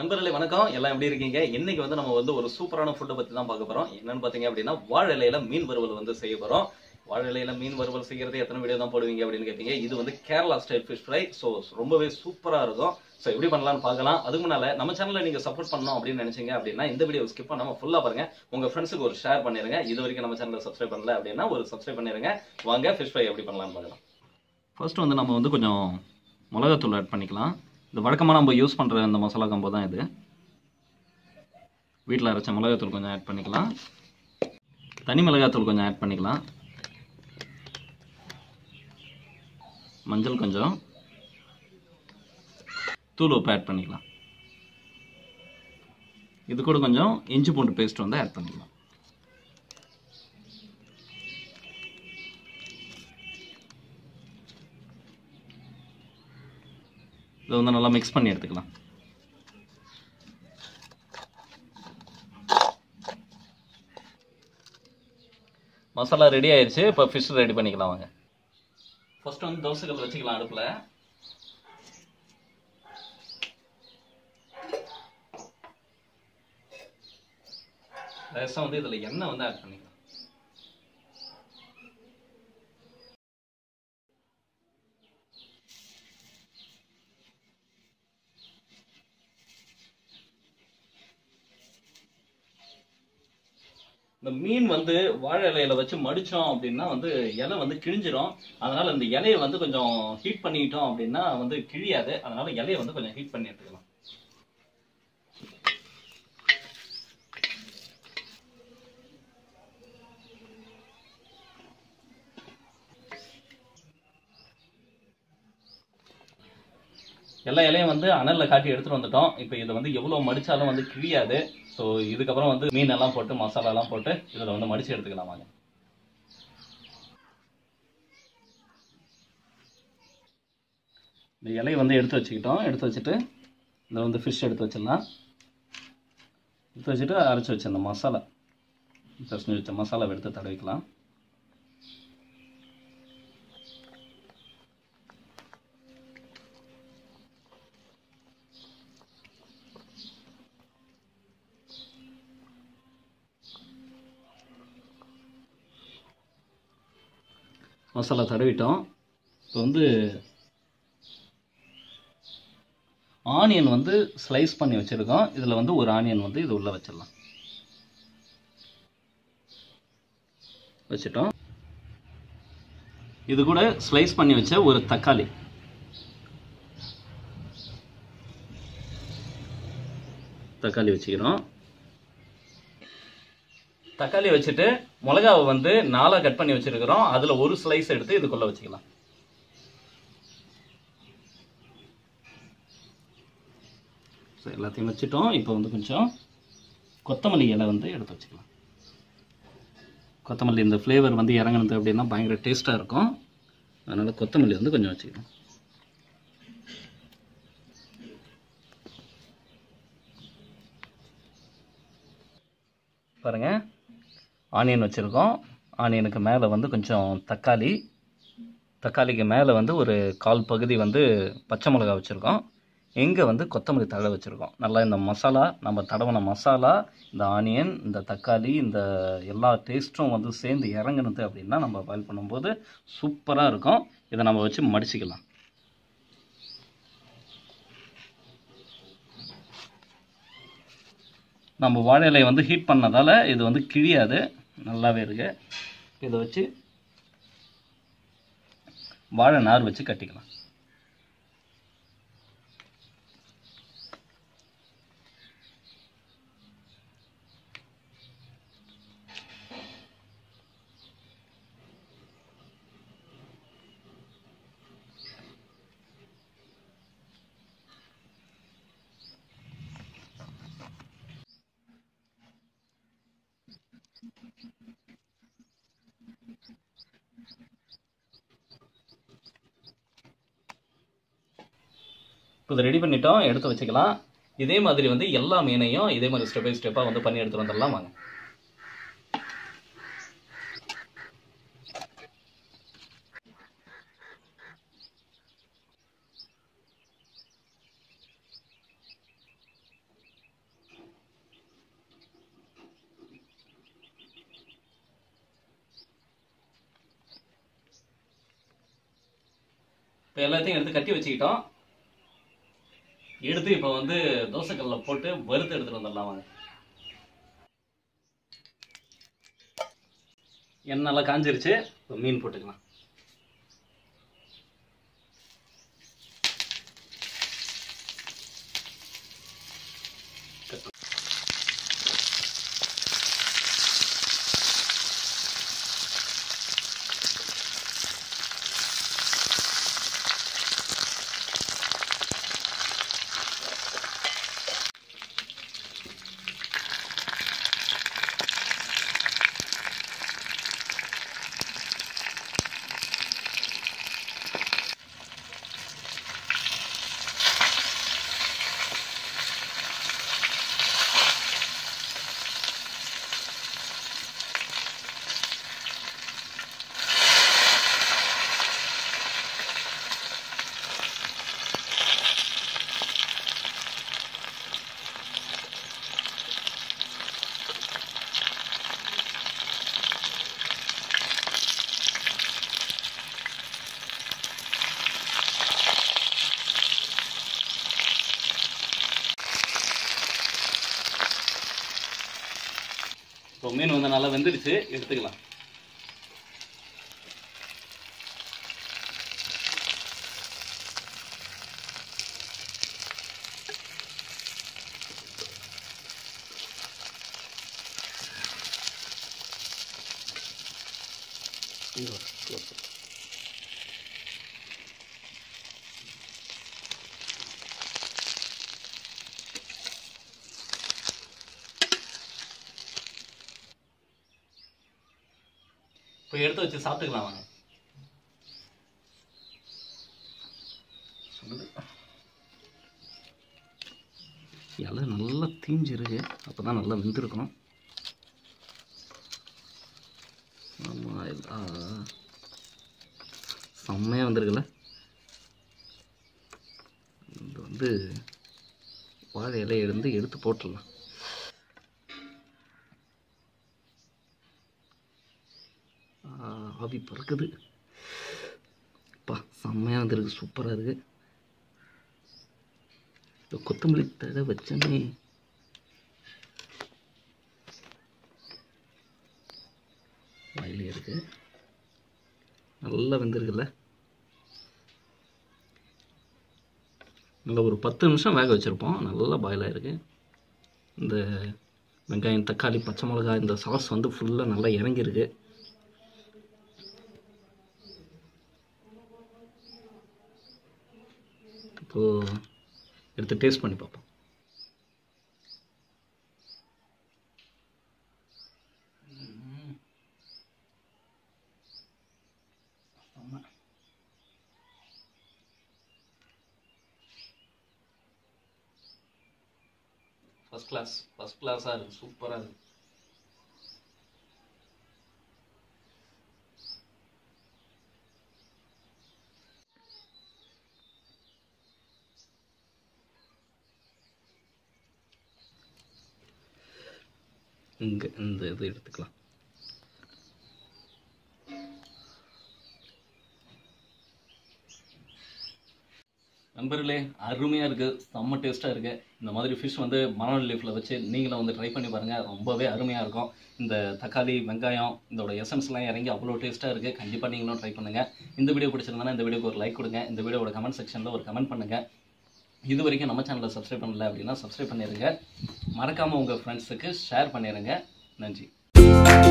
நண்பர்களே வணக்கம் எல்லாம் எப்படி இருக்கீங்க இன்னைக்கு வந்து நம்ம வந்து ஒரு சூப்பரான ஃபுட்டை பத்தி தான் பார்க்க போறோம் என்னன்னு பாத்தீங்க அப்படின்னா வாழை இலையில மீன் வறுவல் வந்து செய்ய போறோம் வாழை இலையில மீன் வறுவல் செய்யறது எத்தனை வீடியோ தான் போடுவீங்க அப்படின்னு கேட்டீங்க இது வந்து Kerala style fish fry so ரொம்பவே சூப்பரா இருக்கும் ஸோ எப்படி பண்ணலாம்னு பார்க்கலாம் அதுக்கு முன்னால நம்ம சேனலை நீங்க சப்போர்ட் பண்ணணும் அப்படின்னு நினைச்சீங்க அப்படின்னா இந்த வீடியோ ஸ்கிப் பண்ணாம ஃபுல்லா பாருங்க உங்க ஃப்ரெண்ட்ஸுக்கு ஒரு ஷேர் பண்ணிருங்க இது வரைக்கும் நம்ம சேனலை சப்ஸ்கிரைப் பண்ணல அப்படின்னா ஒரு சப்ஸ்கிரைப் பண்ணிருங்க வாங்க ஃபிஷ் ஃப்ரை எப்படி பண்ணலாம்னு பார்க்கலாம் ஃபர்ஸ்ட் வந்து நம்ம வந்து கொஞ்சம் மிளகாத்தூள் ஆட் பண்ணிக்கலாம் இது வழக்கமாக நம்ம யூஸ் பண்ணுற இந்த மசாலா கம்போ தான் இது வீட்டில் அரைச்ச மிளகாத்தூள் கொஞ்சம் ஆட் பண்ணிக்கலாம் தனி மிளகாத்தூள் கொஞ்சம் ஆட் பண்ணிக்கலாம் மஞ்சள் கொஞ்சம் தூள் உப்பு ஆட் பண்ணிக்கலாம் இது கூட கொஞ்சம் இஞ்சி பூண்டு பேஸ்ட் வந்து ஆட் பண்ணிக்கலாம் இதை வந்து நல்லா மிக்ஸ் பண்ணி எடுத்துக்கலாம் மசாலா ரெடி ஆயிருச்சு இப்போ ஃபிஷ் ரெடி பண்ணிக்கலாம் வாங்க ஃபர்ஸ்ட் வந்து தோசைகள் வச்சுக்கலாம் அடுப்பில் லேசாக வந்து இதில் எண்ணெய் வந்து ஆட் பண்ணிக்கலாம் இந்த மீன் வந்து வாழை இலையில வச்சு மடிச்சோம் அப்படின்னா வந்து இலை வந்து கிழிஞ்சிரும் அதனால இந்த இலையை வந்து கொஞ்சம் ஹீட் பண்ணிக்கிட்டோம் அப்படின்னா வந்து கிழியாது அதனால இலையை வந்து கொஞ்சம் ஹீட் பண்ணி எடுத்துக்கலாம் எல்லா இலையும் வந்து அனல்ல காட்டி எடுத்துட்டு வந்துட்டோம் இப்போ இதை வந்து எவ்வளவு மடிச்சாலும் வந்து கிழியாது ஸோ இதுக்கப்புறம் வந்து மீன் எல்லாம் போட்டு மசாலா எல்லாம் போட்டு இதில் வந்து மடிச்சு எடுத்துக்கலாம் வாங்க இந்த இலையை வந்து எடுத்து வச்சுக்கிட்டோம் எடுத்து வச்சுட்டு இந்த வந்து ஃபிஷ் எடுத்து வச்சிடலாம் எடுத்து வச்சுட்டு அரைச்சி வச்ச இந்த மசாலா பிசைஞ்சு வச்ச மசாலாவை எடுத்து தடவிக்கலாம் மசாலா தடவிட்டோம் இப்போ வந்து ஆனியன் வந்து ஸ்லைஸ் பண்ணி வச்சுருக்கோம் இதில் வந்து ஒரு ஆனியன் வந்து இது உள்ளே வச்சிடலாம் வச்சுட்டோம் இது கூட ஸ்லைஸ் பண்ணி வச்ச ஒரு தக்காளி தக்காளி வச்சுக்கிறோம் தக்காளி வச்சுட்டு மிளகாவை வந்து நாலாக கட் பண்ணி வச்சிருக்கிறோம் அதில் ஒரு ஸ்லைஸ் எடுத்து இதுக்குள்ளே வச்சுக்கலாம் ஸோ எல்லாத்தையும் வச்சுட்டோம் இப்போ வந்து கொஞ்சம் கொத்தமல்லி இலை வந்து எடுத்து வச்சுக்கலாம் கொத்தமல்லி இந்த ஃப்ளேவர் வந்து இறங்குனது அப்படின்னா பயங்கர டேஸ்ட்டாக இருக்கும் அதனால் கொத்தமல்லி வந்து கொஞ்சம் வச்சுக்கலாம் பாருங்கள் ஆனியன் வச்சுருக்கோம் ஆனியனுக்கு மேலே வந்து கொஞ்சம் தக்காளி தக்காளிக்கு மேலே வந்து ஒரு கால் பகுதி வந்து பச்சை மிளகா வச்சுருக்கோம் இங்கே வந்து கொத்தமல்லி தழை வச்சுருக்கோம் நல்லா இந்த மசாலா நம்ம தடவின மசாலா இந்த ஆனியன் இந்த தக்காளி இந்த எல்லா டேஸ்ட்டும் வந்து சேர்ந்து இறங்குனது அப்படின்னா நம்ம பாயில் பண்ணும்போது சூப்பராக இருக்கும் இதை நம்ம வச்சு மடிச்சிக்கலாம் நம்ம வாழை இலையை வந்து ஹீட் பண்ணதால் இது வந்து கிழியாது நல்லாவே இருக்கு இதை வச்சு வாழை நார் வச்சு கட்டிக்கலாம் இப்போ இதை ரெடி பண்ணிட்டோம் எடுத்து வச்சுக்கலாம் இதே மாதிரி வந்து எல்லா மீனையும் இதே மாதிரி ஸ்டெப் பை ஸ்டெப்பாக வந்து பண்ணி எடுத்துட்டு வந்துடலாம் வாங்க இப்போ எல்லாத்தையும் எடுத்து கட்டி வச்சுக்கிட்டோம் எடுத்து இப்போ வந்து தோசைக்கல்ல போட்டு வறுத்து எடுத்துட்டு வந்துடலாம் வாங்க எண்ணெய் நல்லா காஞ்சிருச்சு இப்போ மீன் போட்டுக்கலாம் இப்போ மீன் வந்து நல்லா வெந்துடுச்சு எடுத்துக்கலாம் இப்போ எடுத்து வச்சு சாப்பிட்டுக்கலாம் வாங்க சொல்லுது இலை நல்லா தீஞ்சிருக்கு அப்போ தான் நல்லா வெந்திருக்கும் ஆமாம் எல்லாம் செம்மையாக வந்திருக்குல்ல இது வந்து வாழை இலையை இருந்து எடுத்து போட்டுடலாம் ஆ, ஆவி பறக்குது அப்பா செம்மையாக வந்திருக்கு சூப்பராக இருக்கு இந்த கொத்தமல்லி தழை வச்சனே வாயிலே இருக்கு நல்லா வெந்திருக்குல்ல நல்லா ஒரு பத்து நிமிஷம் வேக வச்சுருப்போம் நல்லா பாயில் ஆயிருக்கு இந்த வெங்காயம் தக்காளி பச்சை மிளகாய் இந்த சாஸ் வந்து ஃபுல்லாக நல்லா இறங்கியிருக்கு இப்போ எடுத்து டேஸ்ட் பண்ணி பார்ப்போம் ம். செம்ம. ஃபர்ஸ்ட் கிளாஸ் ஃபர்ஸ்ட் கிளாஸாக இருக்குது சூப்பராக இருக்குது இங்கே இந்த இது எடுத்துக்கலாம் நண்பர்களே அருமையாக இருக்குது செம்ம டேஸ்ட்டாக இருக்குது இந்த மாதிரி ஃபிஷ் வந்து மணல் லீஃபில் வச்சு நீங்களும் வந்து ட்ரை பண்ணி பாருங்கள் ரொம்பவே அருமையாக இருக்கும் இந்த தக்காளி வெங்காயம் இதோட எசன்ஸ்லாம் இறங்கி அவ்வளோ டேஸ்ட்டாக இருக்குது கண்டிப்பாக நீங்களும் ட்ரை பண்ணுங்கள் இந்த வீடியோ பிடிச்சிருந்தனா இந்த வீடியோக்கு ஒரு லைக் கொடுங்க இந்த வீடியோட கமெண்ட் செக்ஷனில் ஒரு கமெண்ட் பண்ணுங்கள் இது வரைக்கும் நம்ம சேனலை சப்ஸ்கிரைப் பண்ணல அப்படின்னா சப்ஸ்கிரைப் பண்ணிடுங்க மறக்காமல் உங்கள் ஃப்ரெண்ட்ஸுக்கு ஷேர் பண்ணிடுங்க நன்றி